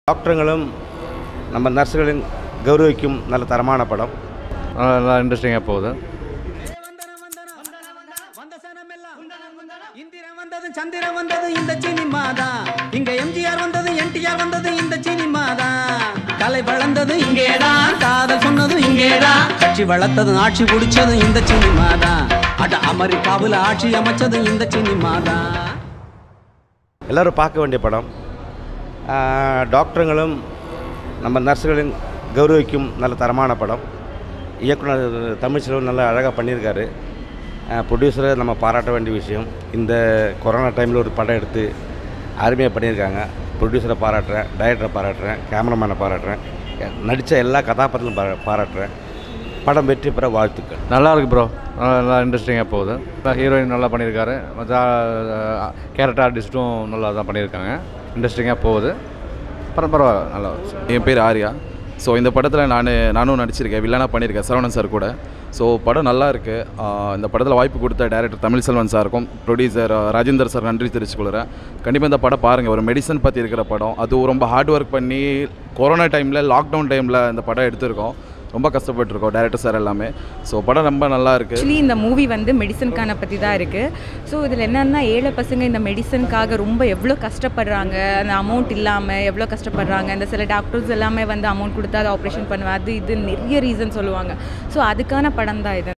டாக்டருங்களும் நம்ம நர்ஸுகளையும் கௌரவிக்கும் நல்ல தரமான படம் நல்லா இன்ட்ரெஸ்டிங்காக போகுது இந்திரன் வந்தது சந்திரன் வந்தது இந்த சினிமா தான் இங்க எம்ஜிஆர் வந்தது என்டிஆர் வந்தது இந்த சினிமா தான் கலை வளர்ந்தது இங்கேதான் காதல் சொன்னது இங்கேதான் கட்சி வளர்த்தது ஆட்சி பிடிச்சது இந்த சினிமா தான் அட அமெரிக்காவில் ஆட்சி அமைச்சது இந்த சினிமா தான் எல்லோரும் பார்க்க வேண்டிய படம் ஆஹ், டாக்டருங்களும் நம்ம நர்ஸுகளையும் கௌரவிக்கும் நல்ல தரமான படம் இயக்குனர் தமிழ்ச்செல்வன் நல்லா அழகாக பண்ணியிருக்காரு ப்ரொடியூசரை நம்ம பாராட்ட வேண்டிய விஷயம் இந்த கொரோனா டைமில் ஒரு படம் எடுத்து அருமையாக பண்ணியிருக்காங்க ப்ரொடியூசரை பாராட்டுறேன் டைரக்டரை பாராட்டுறேன் கேமராமேனை பாராட்டுறேன் நடித்த எல்லா கதாபாத்திரம் பாரா பாராட்டுறேன் படம் வெற்றி பெற வாழ்த்துக்கள் நல்லா இருக்கு ப்ரோ நல்லா இன்ட்ரெஸ்டிங்காக போகுது ஹீரோயின் நல்லா பண்ணியிருக்காரு மற்ற கேரக்டர் ஆர்டிஸ்ட்டும் நல்லா தான் பண்ணியிருக்காங்க இன்ட்ரெஸ்டிங்காக போகுது பரவ பரவாயில்ல நல்லா இருந்துச்சு. என் பேர் ஆர்யா ஸோ இந்த படத்தில் நான் நானும் நடிச்சிருக்கேன் வில்லனாக பண்ணியிருக்கேன் சரவணன் சார் கூட ஸோ படம் நல்லா இருக்குது இந்த படத்தில் வாய்ப்பு கொடுத்த டேரக்டர் தமிழ் செல்வன் சாருக்கும் ப்ரொடியூசர் ராஜேந்தர் சார் நன்றி தெரிவிச்சுக்கொள்கிறேன் கண்டிப்பாக இந்த படம் பாருங்கள் ஒரு மெடிசன் பற்றி இருக்கிற படம் அதுவும் ரொம்ப ஹார்ட் ஒர்க் பண்ணி கொரோனா டைமில் லாக்டவுன் டைமில் இந்த படம் எடுத்திருக்கோம் ரொம்ப கஷ்டப்பட்டுருக்கோம் டேரக்டர் சார் எல்லாமே ஸோ படம் ரொம்ப நல்லா இருக்குது ஆக்சுவலி இந்த மூவி வந்து மெடிசனுக்கான பற்றி தான் இருக்குது ஸோ இதில் என்னென்னா ஏழை பசங்க இந்த மெடிசனுக்காக ரொம்ப எவ்வளோ கஷ்டப்படுறாங்க அந்த அமௌண்ட் இல்லாமல் எவ்வளோ கஷ்டப்படுறாங்க இந்த சில டாக்டர்ஸ் எல்லாமே வந்து அமௌண்ட் கொடுத்தா அதை ஆப்ரேஷன் பண்ணுவேன் அது இது நிறைய ரீசன் சொல்லுவாங்க ஸோ அதுக்கான படம் தான் இது